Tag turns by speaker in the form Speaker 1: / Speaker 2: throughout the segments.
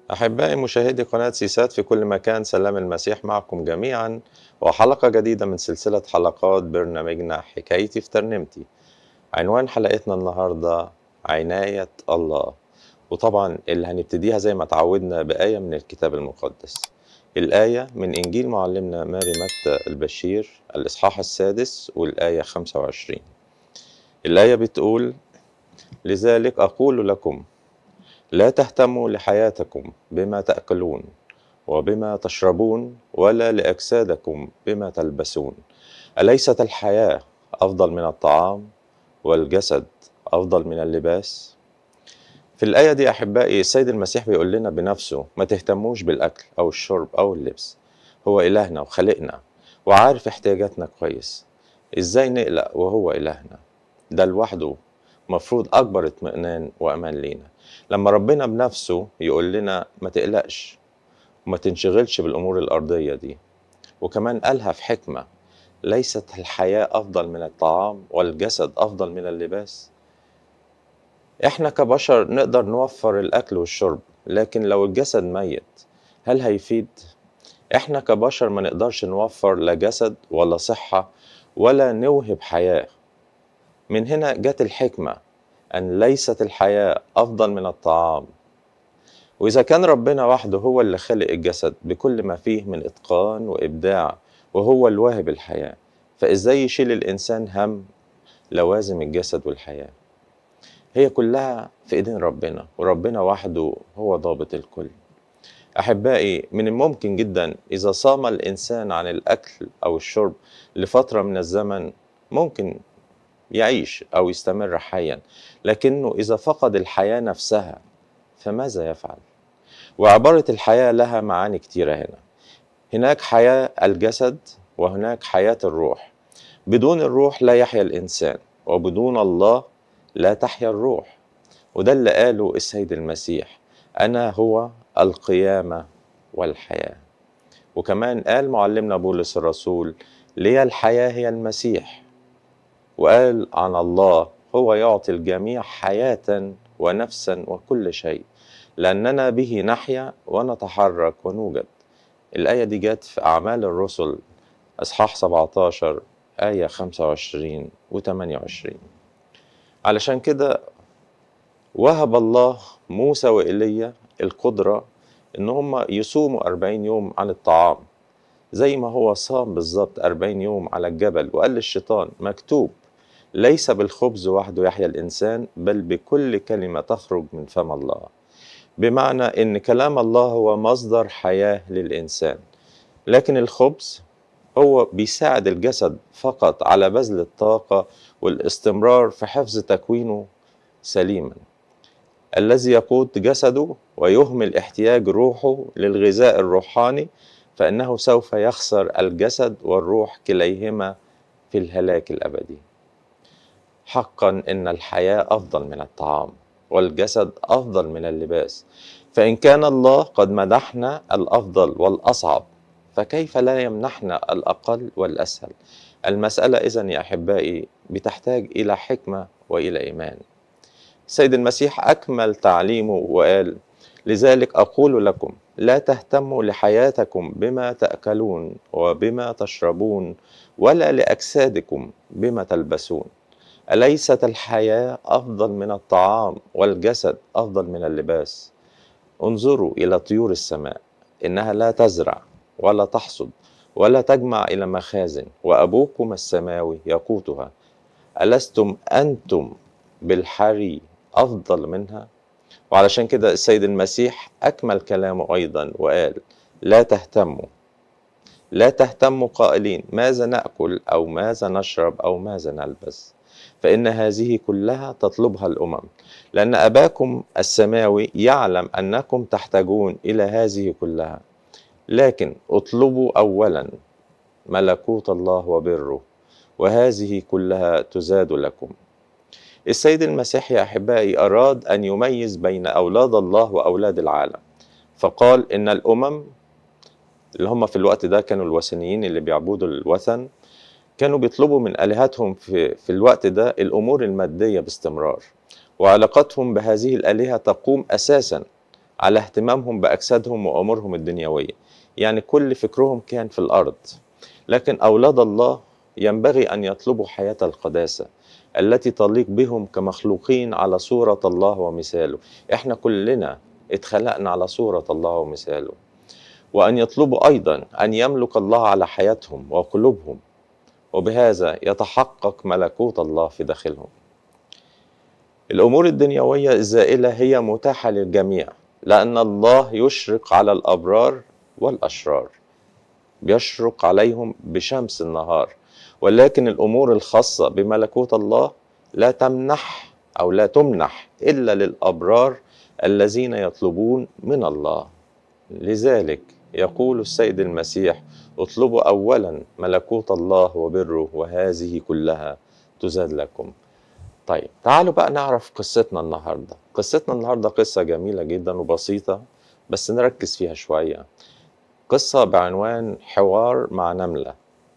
Speaker 1: أحبائي مشاهدي قناة سيسات في كل مكان سلام المسيح معكم جميعا وحلقة جديدة من سلسلة حلقات برنامجنا حكايتي في ترنيمتي عنوان حلقتنا النهاردة عناية الله وطبعا اللي هنبتديها زي ما تعودنا بآية من الكتاب المقدس الآية من إنجيل معلمنا ماري متى البشير الإصحاح السادس والآية 25 الآية بتقول لذلك أقول لكم لا تهتموا لحياتكم بما تأكلون وبما تشربون ولا لأجسادكم بما تلبسون أليست الحياة أفضل من الطعام والجسد أفضل من اللباس؟ في الآية دي أحبائي السيد المسيح بيقول لنا بنفسه ما تهتموش بالأكل أو الشرب أو اللبس هو إلهنا وخلقنا وعارف احتياجاتنا كويس إزاي نقلق وهو إلهنا ده لوحده مفروض أكبر اطمئنان وأمان لينا لما ربنا بنفسه يقول لنا ما تقلقش وما تنشغلش بالأمور الأرضية دي وكمان قالها في حكمة ليست الحياة أفضل من الطعام والجسد أفضل من اللباس إحنا كبشر نقدر نوفر الأكل والشرب لكن لو الجسد ميت هل هيفيد؟ إحنا كبشر ما نقدرش نوفر لا جسد ولا صحة ولا نوهب حياة من هنا جت الحكمة أن ليست الحياة أفضل من الطعام وإذا كان ربنا وحده هو اللي خلق الجسد بكل ما فيه من إتقان وإبداع وهو الواهب الحياة فإزاي يشيل الإنسان هم لوازم الجسد والحياة هي كلها في إيدين ربنا وربنا وحده هو ضابط الكل أحبائي من الممكن جدا إذا صام الإنسان عن الأكل أو الشرب لفترة من الزمن ممكن يعيش أو يستمر حيا لكنه إذا فقد الحياة نفسها فماذا يفعل؟ وعبارة الحياة لها معاني كتيرة هنا هناك حياة الجسد وهناك حياة الروح بدون الروح لا يحيا الإنسان وبدون الله لا تحيا الروح وده اللي قاله السيد المسيح أنا هو القيامة والحياة وكمان قال معلمنا بولس الرسول لي الحياة هي المسيح وقال عن الله هو يعطي الجميع حياة ونفسا وكل شيء لأننا به نحيا ونتحرك ونوجد الآية دي جت في أعمال الرسل إصحاح 17 آية 25 و 28 علشان كده وهب الله موسى وإيليا القدرة إن هم يصوموا 40 يوم عن الطعام زي ما هو صام بالظبط 40 يوم على الجبل وقال للشيطان مكتوب ليس بالخبز وحده يحيا الإنسان بل بكل كلمة تخرج من فم الله بمعنى إن كلام الله هو مصدر حياة للإنسان لكن الخبز هو بيساعد الجسد فقط على بذل الطاقة والاستمرار في حفظ تكوينه سليما الذي يقود جسده ويهمل احتياج روحه للغذاء الروحاني فإنه سوف يخسر الجسد والروح كليهما في الهلاك الأبدي حقا ان الحياه افضل من الطعام والجسد افضل من اللباس فان كان الله قد مدحنا الافضل والاصعب فكيف لا يمنحنا الاقل والاسهل المساله اذا يا احبائي بتحتاج الى حكمه والى ايمان السيد المسيح اكمل تعليمه وقال لذلك اقول لكم لا تهتموا لحياتكم بما تاكلون وبما تشربون ولا لاجسادكم بما تلبسون أليست الحياة أفضل من الطعام والجسد أفضل من اللباس؟ انظروا إلى طيور السماء إنها لا تزرع ولا تحصد ولا تجمع إلى مخازن وأبوكم السماوي يقوتها ألستم أنتم بالحري أفضل منها؟ وعلشان كده السيد المسيح أكمل كلامه أيضا وقال لا تهتموا لا تهتموا قائلين ماذا نأكل أو ماذا نشرب أو ماذا نلبس فإن هذه كلها تطلبها الأمم لأن أباكم السماوي يعلم أنكم تحتاجون إلى هذه كلها لكن اطلبوا أولا ملكوت الله وبره وهذه كلها تزاد لكم السيد المسيح يا أحبائي أراد أن يميز بين أولاد الله وأولاد العالم فقال إن الأمم اللي هم في الوقت ده كانوا الوثنيين اللي بيعبدوا الوثن كانوا بيطلبوا من آلهتهم في, في الوقت ده الأمور المادية باستمرار وعلاقتهم بهذه الآلهة تقوم أساسا على اهتمامهم بأجسادهم وأمورهم الدنيوية يعني كل فكرهم كان في الأرض لكن أولاد الله ينبغي أن يطلبوا حياة القداسة التي تليق بهم كمخلوقين على صورة الله ومثاله احنا كلنا اتخلقنا على صورة الله ومثاله وأن يطلبوا أيضا أن يملك الله على حياتهم وقلوبهم وبهذا يتحقق ملكوت الله في داخلهم الأمور الدنيوية الزائلة هي متاحة للجميع لأن الله يشرق على الأبرار والأشرار بيشرق عليهم بشمس النهار ولكن الأمور الخاصة بملكوت الله لا تمنح أو لا تمنح إلا للأبرار الذين يطلبون من الله لذلك يقول السيد المسيح اطلبوا أولا ملكوت الله وبره وهذه كلها تزاد لكم طيب تعالوا بقى نعرف قصتنا النهاردة قصتنا النهاردة قصة جميلة جدا وبسيطة بس نركز فيها شوية قصة بعنوان حوار مع نملة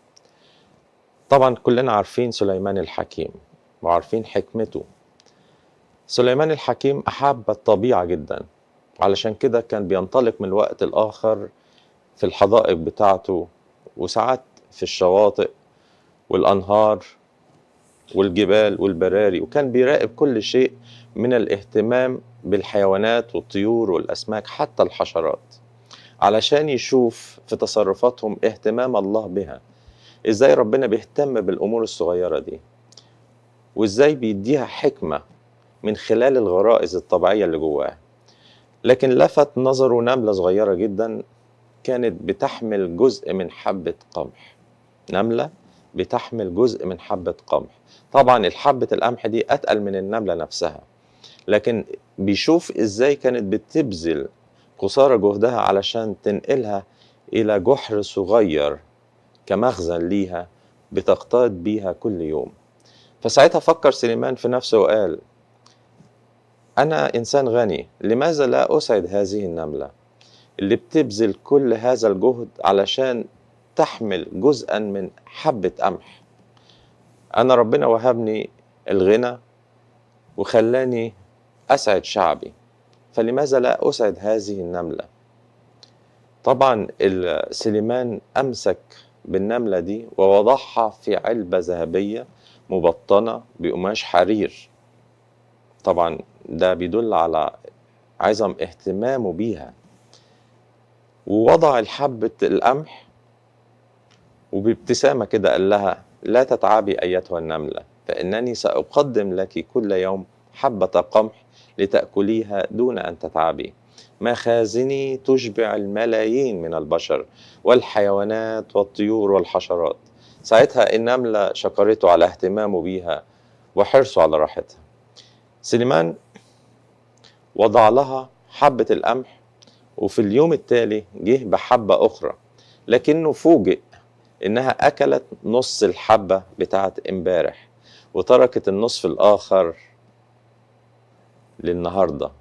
Speaker 1: طبعا كلنا عارفين سليمان الحكيم وعارفين حكمته سليمان الحكيم أحب الطبيعة جدا علشان كده كان بينطلق من الوقت الآخر في الحدائق بتاعته وساعات في الشواطئ والأنهار والجبال والبراري وكان بيراقب كل شيء من الاهتمام بالحيوانات والطيور والأسماك حتى الحشرات علشان يشوف في تصرفاتهم اهتمام الله بها ازاي ربنا بيهتم بالأمور الصغيرة دي وازاي بيديها حكمة من خلال الغرائز الطبيعية اللي جواها لكن لفت نظره نملة صغيرة جدا كانت بتحمل جزء من حبة قمح نملة بتحمل جزء من حبة قمح طبعا الحبة القمح دي أتقل من النملة نفسها لكن بيشوف إزاي كانت بتبذل قصارى جهدها علشان تنقلها إلى جحر صغير كمخزن ليها بتقتاد بيها كل يوم فساعتها فكر سليمان في نفسه وقال أنا إنسان غني لماذا لا أسعد هذه النملة اللي بتبذل كل هذا الجهد علشان تحمل جزءا من حبة قمح أنا ربنا وهبني الغنى وخلاني أسعد شعبي فلماذا لا أسعد هذه النملة طبعا سليمان أمسك بالنملة دي ووضعها في علبة ذهبية مبطنة بقماش حرير طبعا ده بيدل على عظم اهتمامه بيها ووضع الحبة القمح وبابتسامة كده قال لها لا تتعبي أيتها النملة فإنني سأقدم لك كل يوم حبة قمح لتأكليها دون أن تتعبي مخازني تشبع الملايين من البشر والحيوانات والطيور والحشرات ساعتها النملة شكرته على اهتمامه بيها وحرصه على راحتها سليمان وضع لها حبة القمح وفي اليوم التالي جه بحبة أخرى لكنه فوجئ إنها أكلت نص الحبة بتاعت امبارح وتركت النصف الآخر للنهارده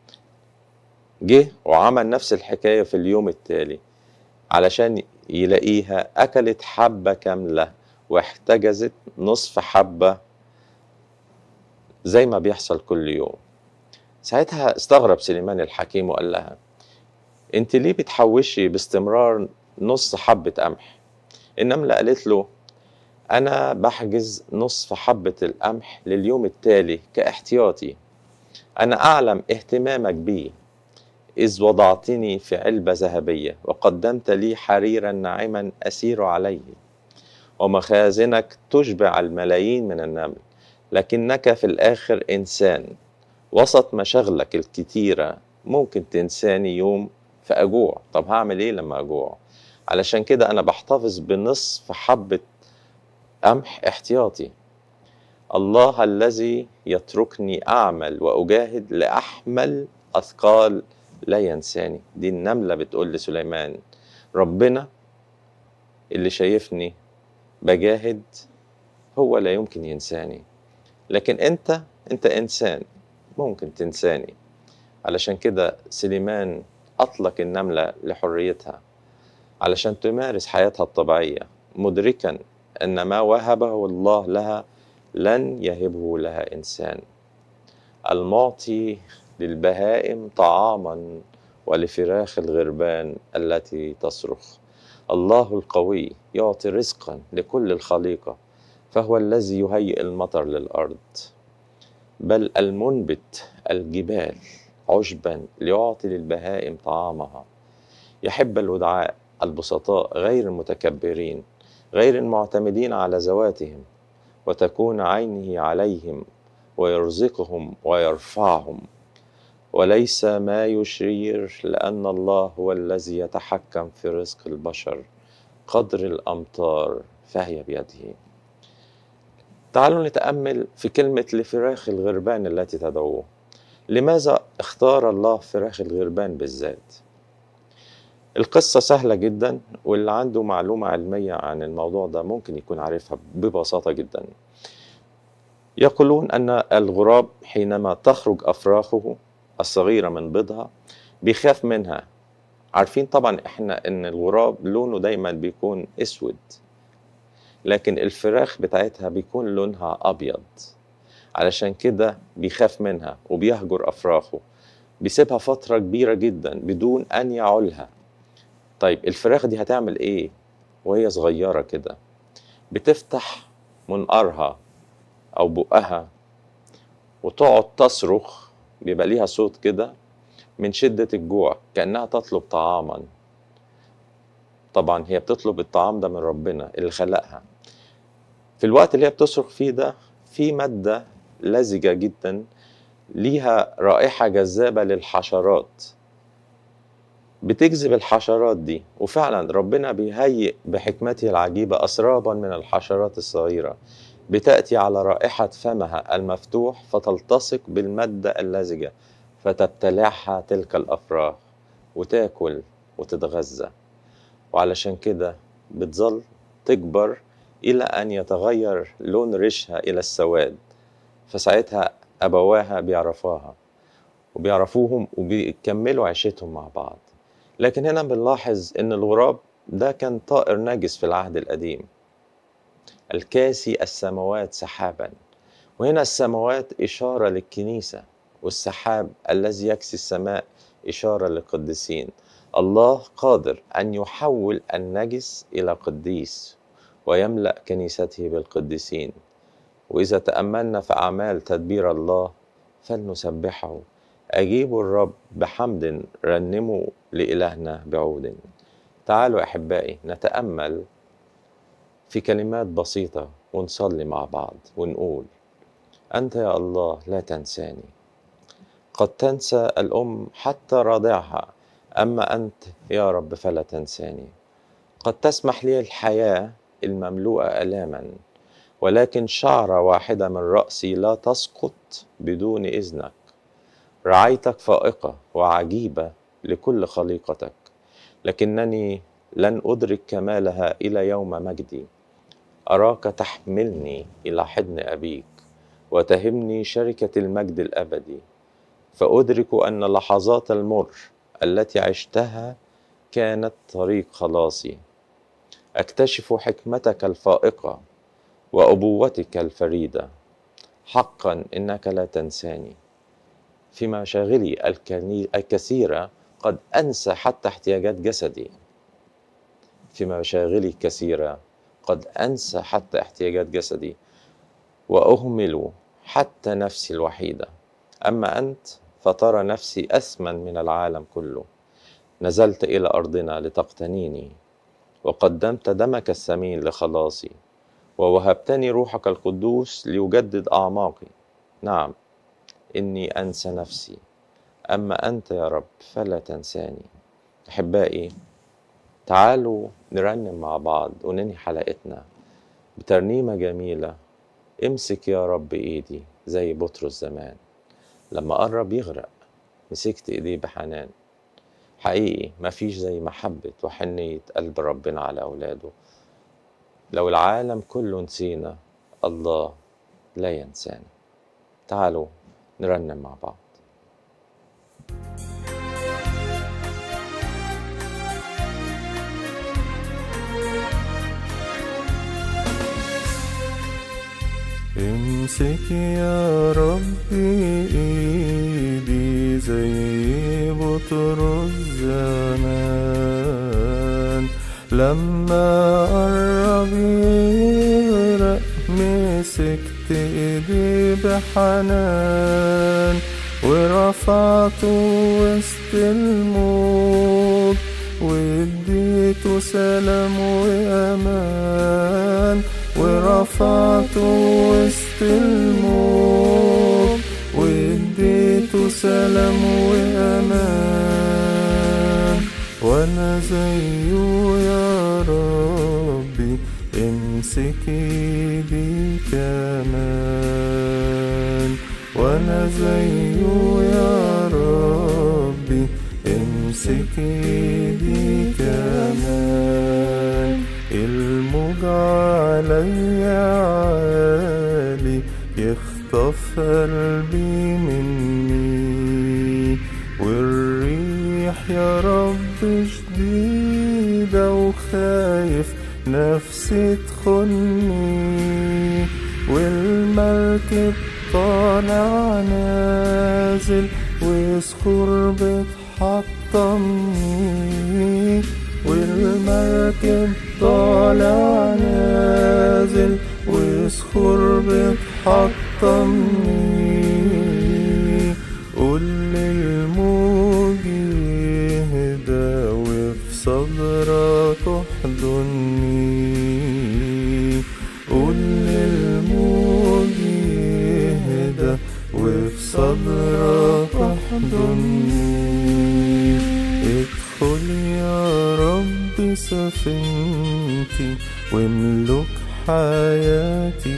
Speaker 1: جه وعمل نفس الحكاية في اليوم التالي علشان يلاقيها أكلت حبة كاملة واحتجزت نصف حبة زي ما بيحصل كل يوم ساعتها استغرب سليمان الحكيم وقال لها انت ليه بتحوشي باستمرار نص حبة قمح النملة قالت له أنا بحجز نصف حبة القمح لليوم التالي كاحتياطي أنا أعلم اهتمامك بيه إذ وضعتني في علبة ذهبية وقدمت لي حريرا ناعما أسير عليه ومخازنك تشبع الملايين من النمل لكنك في الآخر إنسان وسط مشاغلك الكتيرة ممكن تنساني يوم فأجوع طب هعمل إيه لما أجوع علشان كده أنا بحتفظ بنصف حبة قمح احتياطي الله الذي يتركني أعمل وأجاهد لأحمل أثقال لا ينساني دي النملة بتقول لسليمان ربنا اللي شايفني بجاهد هو لا يمكن ينساني لكن انت انت انسان ممكن تنساني علشان كده سليمان اطلق النملة لحريتها علشان تمارس حياتها الطبيعية مدركا ان ما وهبه الله لها لن يهبه لها انسان المعطي للبهائم طعاما ولفراخ الغربان التي تصرخ الله القوي يعطي رزقا لكل الخليقه فهو الذي يهيئ المطر للارض بل المنبت الجبال عشبا ليعطي للبهائم طعامها يحب الودعاء البسطاء غير المتكبرين غير المعتمدين على ذواتهم وتكون عينه عليهم ويرزقهم ويرفعهم وليس ما يشير لأن الله هو الذي يتحكم في رزق البشر قدر الأمطار فهي بيده تعالوا نتأمل في كلمة لفراخ الغربان التي تدعوه لماذا اختار الله فراخ الغربان بالذات القصة سهلة جدا واللي عنده معلومة علمية عن الموضوع ده ممكن يكون عارفها ببساطة جدا يقولون أن الغراب حينما تخرج أفراخه الصغيرة من بيضها بيخاف منها عارفين طبعا احنا ان الغراب لونه دايما بيكون اسود لكن الفراخ بتاعتها بيكون لونها ابيض علشان كده بيخاف منها وبيهجر افراخه بيسيبها فترة كبيرة جدا بدون ان يعولها طيب الفراخ دي هتعمل ايه وهي صغيرة كده بتفتح منقارها او بقها وتقعد تصرخ بيبقى ليها صوت كده من شدة الجوع كأنها تطلب طعاما طبعا هي بتطلب الطعام ده من ربنا اللي خلقها في الوقت اللي هي بتصرخ فيه ده في مادة لزجة جدا ليها رائحة جذابة للحشرات بتجذب الحشرات دي وفعلا ربنا بيهيئ بحكمته العجيبة أسرابا من الحشرات الصغيرة بتأتي على رائحة فمها المفتوح فتلتصق بالمادة اللزجة فتبتلعها تلك الأفراخ وتاكل وتتغذى وعلشان كده بتظل تكبر إلى أن يتغير لون ريشها إلى السواد فساعتها أبواها بيعرفوها وبيعرفوهم وبيكملوا عيشتهم مع بعض لكن هنا بنلاحظ إن الغراب ده كان طائر نجس في العهد القديم الكاسي السماوات سحابا وهنا السماوات إشارة للكنيسة والسحاب الذي يكسي السماء إشارة للقديسين الله قادر أن يحول النجس إلى قديس ويملأ كنيسته بالقديسين وإذا تأملنا في أعمال تدبير الله فلنسبحه أجيبوا الرب بحمد رنموا لإلهنا بعود تعالوا أحبائي نتأمل في كلمات بسيطة ونصلي مع بعض ونقول أنت يا الله لا تنساني قد تنسى الأم حتى رضعها أما أنت يا رب فلا تنساني قد تسمح لي الحياة المملوءة ألاما ولكن شعرة واحدة من رأسي لا تسقط بدون إذنك رعايتك فائقة وعجيبة لكل خليقتك لكنني لن أدرك كمالها إلى يوم مجدي أراك تحملني إلى حضن أبيك وتهمني شركة المجد الأبدي فأدرك أن لحظات المر التي عشتها كانت طريق خلاصي أكتشف حكمتك الفائقة وأبوتك الفريدة حقا إنك لا تنساني في مشاغلي الكثيرة قد أنسى حتى احتياجات جسدي في مشاغلي الكثيرة قد أنسى حتى احتياجات جسدي وأهمل حتى نفسي الوحيدة أما أنت فترى نفسي أثمن من العالم كله نزلت إلى أرضنا لتقتنيني وقدمت دمك الثمين لخلاصي ووهبتني روحك القدوس ليجدد أعماقي نعم إني أنسى نفسي أما أنت يا رب فلا تنساني أحبائي تعالوا نرنم مع بعض وننهي حلقتنا بترنيمة جميلة امسك يا رب ايدي زي بطرس زمان لما قرب يغرق مسكت ايديه بحنان حقيقي مفيش زي محبة وحنية قلب ربنا على أولاده لو العالم كله نسينا الله لا ينسانا تعالوا نرنم مع بعض
Speaker 2: امسك يا ربي ايدي زي بطرس زمان لما قرب يغرق مسكت ايدي بحنان ورفعته وسط الموج واديته سلام وامان ورفعته وسط الموج واديته سلام وامان وانا زيه يا ربي امسك ايدي كمان وانا زيه يا ربي امسك ايدي كمان الموج عليا عالي يخطف قلبي مني والريح يا رب شديدة وخايف نفسي تخني والمركب طالع نازل وصخور بتحطمني والمركب طالع نازل وصخور بتحطمني قول للموج يهدى وفي صدرك احضني قول للموج يهدى وفي صدرك احضني ادخل يا رب سفينتي واملك حياتي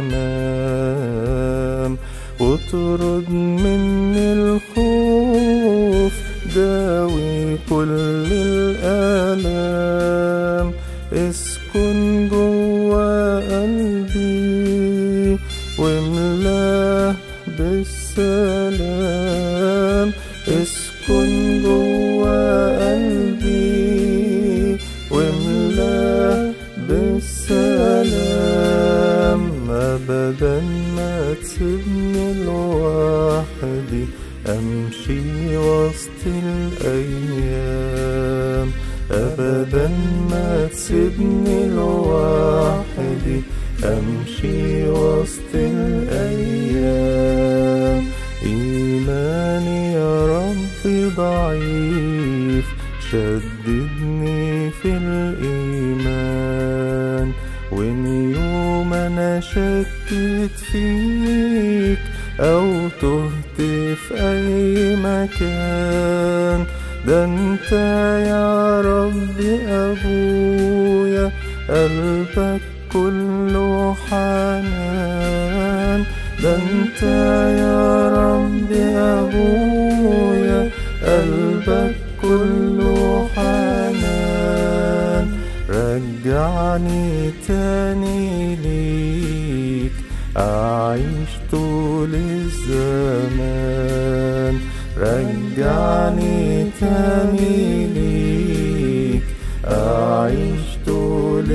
Speaker 2: تمام واطرد مني الخوف داوي كل الآلام اسكن جوا قلبي واملاه بالسلام اسكن جوا قلبي واملاه بالسلام ابدا ما تسيبني لوحدي امشي وسط الايام ابدا ما تسيبني لوحدي امشي وسط الايام ايماني يا رب ضعيف شددني في الايمان وان يوم انا شكيت فيك او تهت في اي مكان ده انت يا رب ابويا قلبك كله حنان ده انت يا رب ابويا قلبك كله حنان رجعني تاني ليك أعيش طول الزمان رجعني تاني ليك أعيش طول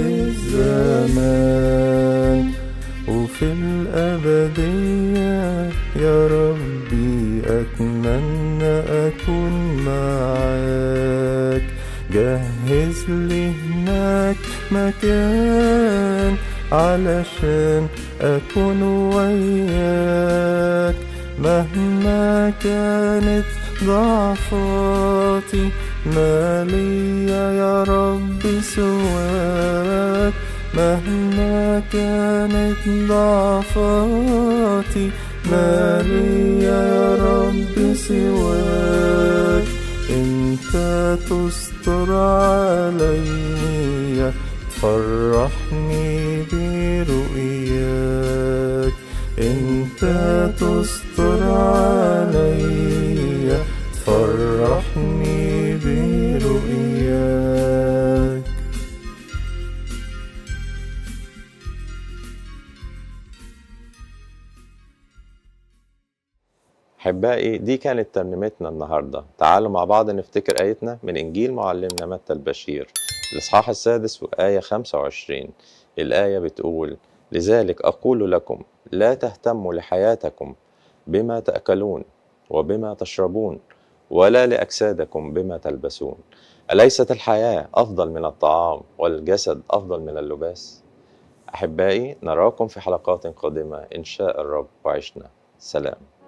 Speaker 2: الزمان وفي الأبدية يا ربي أتمنى أكون معاك جهز لي هناك مكان علشان أكون وياك مهما كانت ضعفاتي ما ليا يا رب سواك مهما كانت ضعفاتي ما ليا يا رب سواك انت تستر عليا تفرحني برؤياك انت تستر عليا تفرحني برؤياك
Speaker 1: أحبائي دي كانت ترنيمتنا النهاردة تعالوا مع بعض نفتكر آيتنا من إنجيل معلمنا متى البشير الإصحاح السادس وآية 25 الآية بتقول لذلك أقول لكم لا تهتموا لحياتكم بما تأكلون وبما تشربون ولا لأجسادكم بما تلبسون أليست الحياة أفضل من الطعام والجسد أفضل من اللباس؟ أحبائي نراكم في حلقات قادمة إن شاء الرب وعشنا سلام